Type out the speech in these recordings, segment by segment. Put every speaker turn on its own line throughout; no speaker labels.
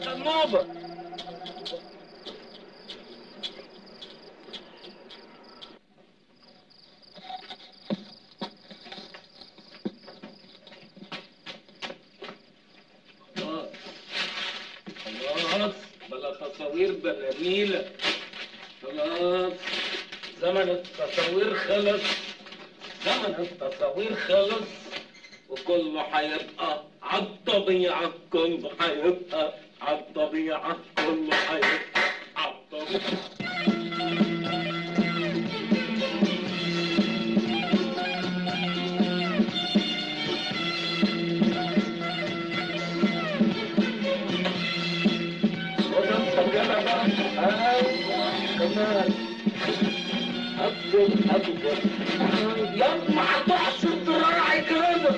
النوبة خلاص بلا تصاوير بلا نيلة خلاص زمن التصاوير خلص زمن التصاوير خلص وكله هيبقى عالطبيعة كله هيبقى عالطبيعة كله هيبقى عالطبيعة وده انت كده بقى ايوه كمان افضل افضل يلا ما هتحشر دراعي كده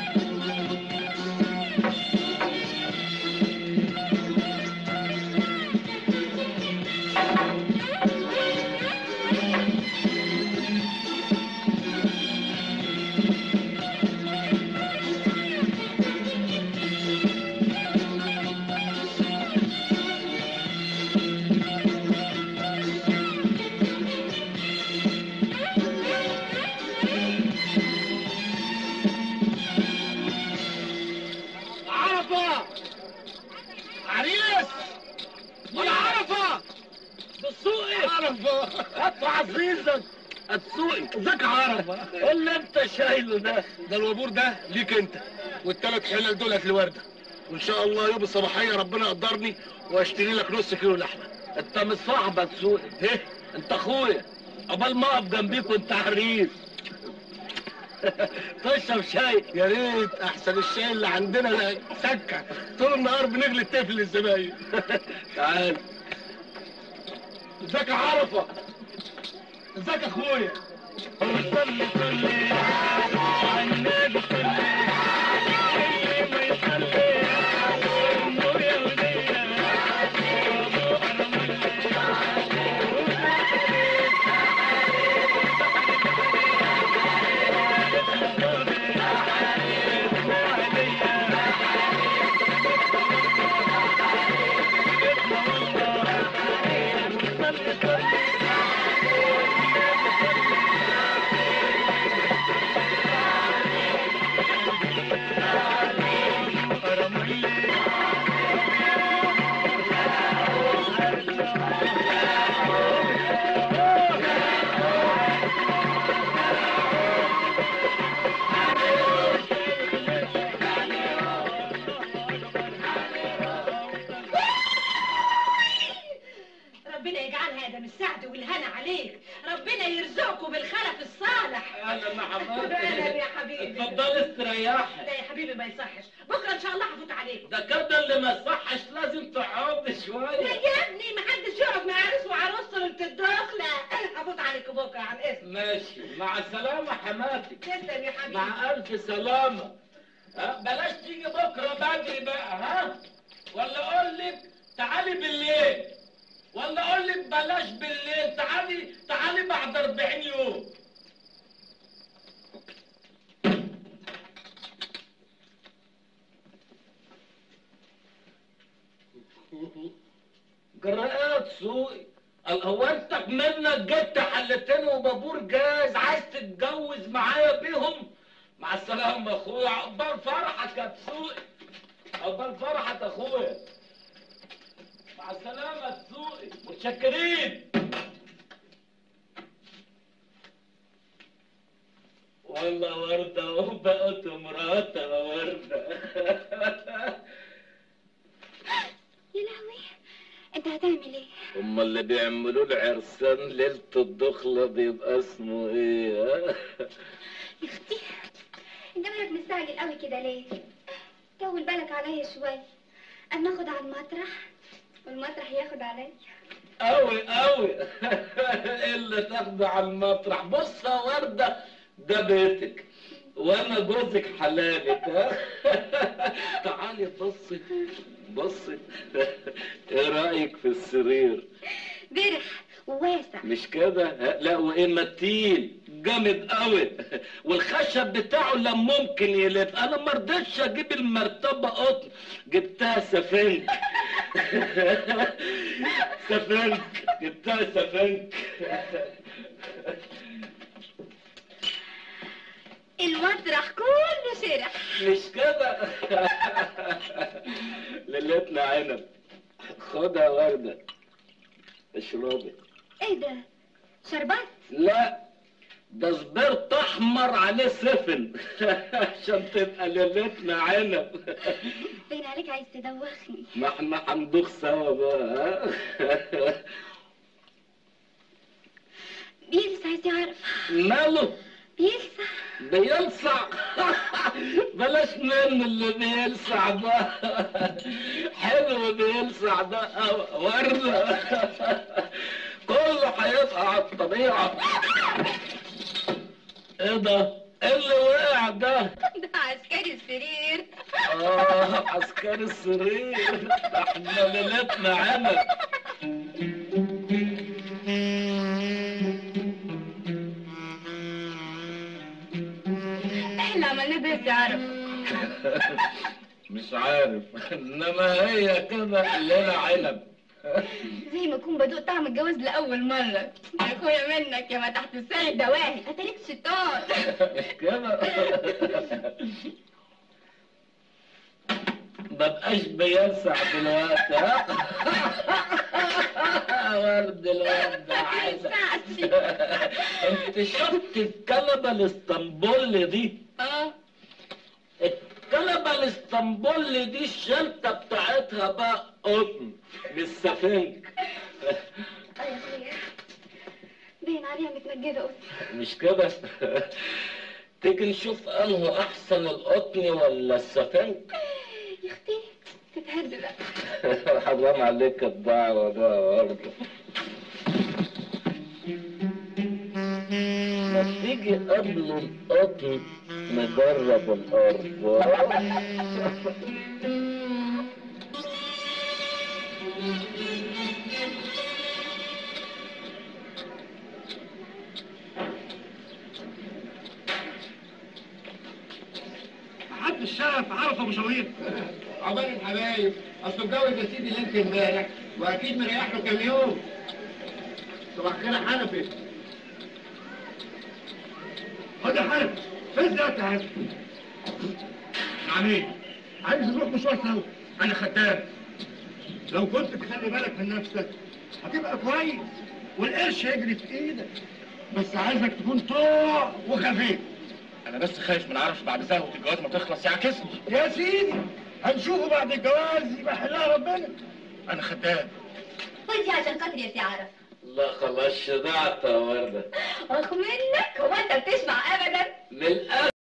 عرفة عريس والعرفة بالسوقي عرفة هات عزيزك السوقي ازيك عرفة ايه اللي انت شايله ده
ده الوابور ده ليك انت والتلات حلال دولت لوردة وان شاء الله يوم الصباحية ربنا يقدرني واشتري لك نص كيلو لحمة
انت مش صاحبك سوقي
ايه
انت اخويا قبل ما اقف جنبيك وانت عريس تشرب شاي
يا ريت احسن الشاي اللي عندنا ده سكة طول النهار بنغلي التفل للزباين
تعال
ازيك يا عرفة ازيك يا اخويا
صلي صلي على النبي صلي اللي ما يصلي امه يا وليه وابو حرام
ربنا يجعلها يا دم السعد والهنا عليك ربنا يرزقكم بالخلف الصالح
اهلا يا حبيبي
اهلا يا حبيبي
اتفضلي استريحي
لا يا حبيبي ما يصحش بكره ان شاء الله هفوت عليكم
ده كده اللي ما يصحش لازم تقعد
لا
شويه
يا ابني ما حدش يقعد مع عريس وعروسه ليله الدخله هفوت عليكم بكره عن اذن
ماشي مع السلامه حماتي
تسلم يا حبيبي
مع الف سلامه ها بلاش تيجي بكره بدري بقى ها ولا اقول لك تعالي بالليل ولا اقول لك بلاش بالليل تعالي تعالي بعد 40 يوم جرأت سوقي الهوانتك منك جبت حلتين وبابور جاهز عايز تتجوز معايا بيهم مع السلامة يا اخويا عقبال فرحك يا تسوقي عقبال فرحك يا اخويا مع السلامة يا تسوقي متشكرين والله وردة وبقت مراتة وردة
يا لهوي انت هتعمل ايه
هما اللي بيعملوا العرسان ليلة الدخلة بيبقى اسمه ايه ها؟
يا اختي انت مالك مستعجل قوي كده ليه طول بالك عليا شوي اما اخد على المطرح والمطرح ياخد عليا
قوي قوي اللي تاخده على المطرح بص يا وردة ده بيتك وانا جوزك حلالك ها تعالي بصي بصي ايه رايك في السرير
برح وواسع
مش كده ها؟ لا وايه متين جامد قوي والخشب بتاعه لا ممكن يلف انا ما رضيتش اجيب المرتبه قطن جبتها سفنج سفنك جبتها سفنك
المطرح كله شرح
مش كده ليلتنا عنب خدها وردة اشربي
ايه ده شربات
لا ده سبرت احمر عليه سفن عشان تبقى ليلتنا عنب
باين عليك عايز تدوخني
ما احنا هندوخ سوا بقى ها؟
بيلسع عايز يعرف
ماله
بيلسع
بيلسع بلاش منه اللي بيلسع ده حلو بيلسع ده أوي. وردة كله هيبقى على الطبيعة ايه ده؟ ايه اللي وقع ده؟
ده عسكري السرير
اه عسكري السرير ده احنا ليلتنا عنب
احنا عملنا ده يعرف
مش عارف انما هي كده ليلة عنب
زي ما اكون بدوق طعم الجواز لاول مره يا اخويا منك يا ما تحت السالك دواهي اتاريك شيطان
مش كده مبقاش بيلسع دلوقتي ها ورد الورد عايزة
ينفعش.
انت شفت الكلبة الاسطنبول دي
اه
الكلبة الاسطنبول دي الشنطة بتاعتها بقى قطن مش سفنك
اه يا اخويا باين عليها متنجده قلت
مش كده تيجي نشوف انه احسن القطن ولا السفنك
يا اختي تتهد بقى
حرام عليك الدعوة ده برضه ما تيجي قبل القطن نجرب الأرض
محدش شاف عرف ابو شويق
عقبال الحبايب اصله مجوز يا سيدي ليله امبارح واكيد مريح له كام يوم صباح الخير يا حنفي
خد يا حنف فين ده يا حنف نعم ايه عايز نروح مشوار سوا انا خدام لو كنت تخلي بالك من نفسك هتبقى كويس والقرش يجري في ايدك بس عايزك تكون طوع وخفيف
انا بس خايف من عرف بعد زهوة الجواز ما تخلص يعكسني
يا سيدي هنشوفه بعد الجواز يبقى حلها ربنا
انا خدام
خدي عشان خاطري يا سي عرف
لا خلاص شبعت يا وردة
اخ منك هو انت بتشبع ابدا
من الأول